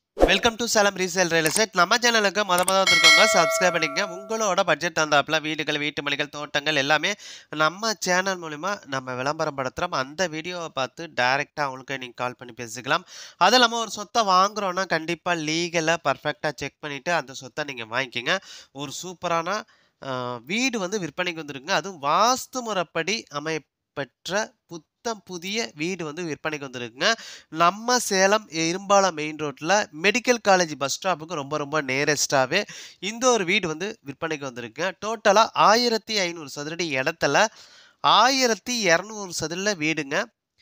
welcome to Salem resale real estate நம்ம சேனலுக்கு மொத மொதல் வந்திருக்கவங்க சப்ஸ்கிரைப் பண்ணிக்கங்க உங்களோட பட்ஜெட் தந்தாப்புல வீடுகள் வீட்டு மளிகள் தோட்டங்கள் எல்லாமே நம்ம சேனல் மூலிமா நம்ம விளம்பரம் படுத்துகிறோம் அந்த வீடியோவை பார்த்து டைரெக்டாக அவங்களுக்கு நீங்கள் கால் பண்ணி பேசிக்கலாம் அது இல்லாமல் ஒரு சொத்தை வாங்குறோன்னா கண்டிப்பாக லீகலாக பர்ஃபெக்டாக செக் பண்ணிவிட்டு அந்த சொத்தை நீங்கள் வாங்கிக்கோங்க ஒரு சூப்பரான ஆஹ், வீடு வந்து விற்பனைக்கு வந்துருங்க அதுவும் வாஸ்து முறைப்படி அமைப்பெற்ற புத்தம் புதிய வீடு வந்து விற்பனைக்கு வந்துருக்குங்க நம்ம சேலம் இரும்பாலம் மெயின் ரோட்டில் மெடிக்கல் காலேஜ் பஸ் ஸ்டாப்புக்கு ரொம்ப ரொம்ப நேரஸ்டாகவே இந்த ஒரு வீடு வந்து விற்பனைக்கு வந்திருக்குங்க டோட்டலாக ஆயிரத்தி ஐநூறு சதுரடி இடத்துல ஆயிரத்தி இரநூறு சதுரில் வீடுங்க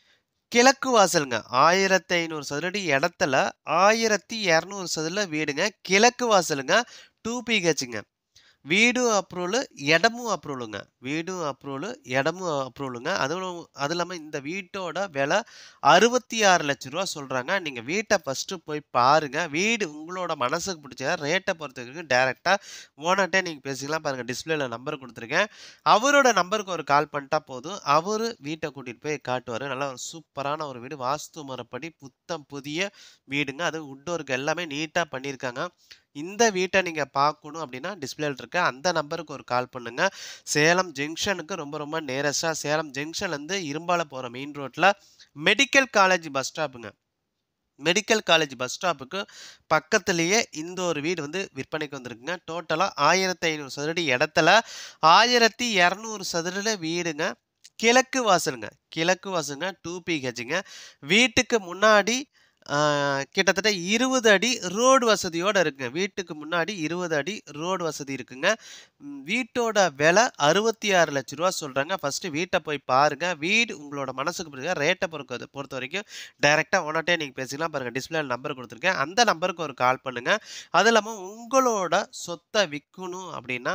கிழக்கு வாசலுங்க ஆயிரத்தி ஐநூறு சதுரடி இடத்துல ஆயிரத்தி இரநூறு சதுரில் வீடுங்க கிழக்கு வாசலுங்க டூ பிஹெச்சுங்க வீடும் அப்ரூவலு இடமும் அப்ரூவலுங்க வீடும் அப்ரூவலு இடமும் அப்ரூவலுங்க அதுவும் அது இல்லாமல் இந்த வீட்டோட விலை அறுபத்தி ஆறு லட்ச ரூபா சொல்கிறாங்க நீங்கள் வீட்டை ஃபஸ்ட்டு போய் பாருங்கள் வீடு உங்களோட மனசுக்கு பிடிச்ச ரேட்டை பொறுத்த வரைக்கும் டேரெக்டாக ஓனர்கிட்ட நீங்கள் பேசிக்கலாம் பாருங்கள் டிஸ்பிளேல நம்பர் கொடுத்துருக்கேன் அவரோட நம்பருக்கு ஒரு கால் பண்ணிட்டா போதும் அவர் வீட்டை கூட்டிகிட்டு போய் காட்டுவார் நல்லா ஒரு சூப்பரான ஒரு வீடு வாஸ்து முறைப்படி புத்தம் புதிய வீடுங்க அது உட்டோருக்கு எல்லாமே நீட்டாக பண்ணியிருக்காங்க இந்த வீட்டை நீங்கள் பார்க்கணும் அப்படின்னா டிஸ்பிளேல இருக்க அந்த நம்பருக்கு ஒரு கால் பண்ணுங்க சேலம் ஜங்ஷனுக்கு ரொம்ப ரொம்ப நேரஸ்டாக சேலம் ஜங்ஷன்லேருந்து இரும்பால போகிற மெயின் ரோட்டில் மெடிக்கல் காலேஜ் பஸ் ஸ்டாப்புங்க மெடிக்கல் காலேஜ் பஸ் ஸ்டாப்புக்கு பக்கத்துலேயே இந்த ஒரு வீடு வந்து விற்பனைக்கு வந்திருக்குங்க டோட்டலாக ஆயிரத்தி ஐநூறு சதுரடி இடத்துல ஆயிரத்தி இரநூறு சதுரடி வீடுங்க கிழக்கு வாசலுங்க கிழக்கு வாசலுங்க டூ பிஹெச்சுங்க வீட்டுக்கு முன்னாடி ஆஹ், கிட்டத்தட்ட இருபது அடி ரோடு வசதியோடு இருக்குங்க வீட்டுக்கு முன்னாடி இருபது அடி ரோடு வசதி இருக்குங்க ம், வீட்டோட விலை அறுபத்தி ஆறு லட்ச ரூபா சொல்கிறாங்க ஃபஸ்ட்டு வீட்டை போய் பாருங்கள் வீடு உங்களோட மனசுக்கு பிடிச்ச ரேட்டை பொறுக்க பொறுத்த வரைக்கும் டைரெக்டாக ஓனர்ட்டே நீங்கள் பேசிக்கலாம் பாருங்கள் டிஸ்பிளே நம்பர் கொடுத்துருக்கேன் அந்த நம்பருக்கு ஒரு கால் பண்ணுங்கள் அது இல்லாமல் உங்களோட சொத்தை விற்கணும் அப்படின்னா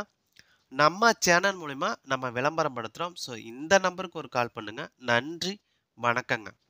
நம்ம சேனல் மூலிமா நம்ம விளம்பரம் படுத்துகிறோம் ஸோ இந்த நம்பருக்கு ஒரு கால் பண்ணுங்கள் நன்றி வணக்கங்க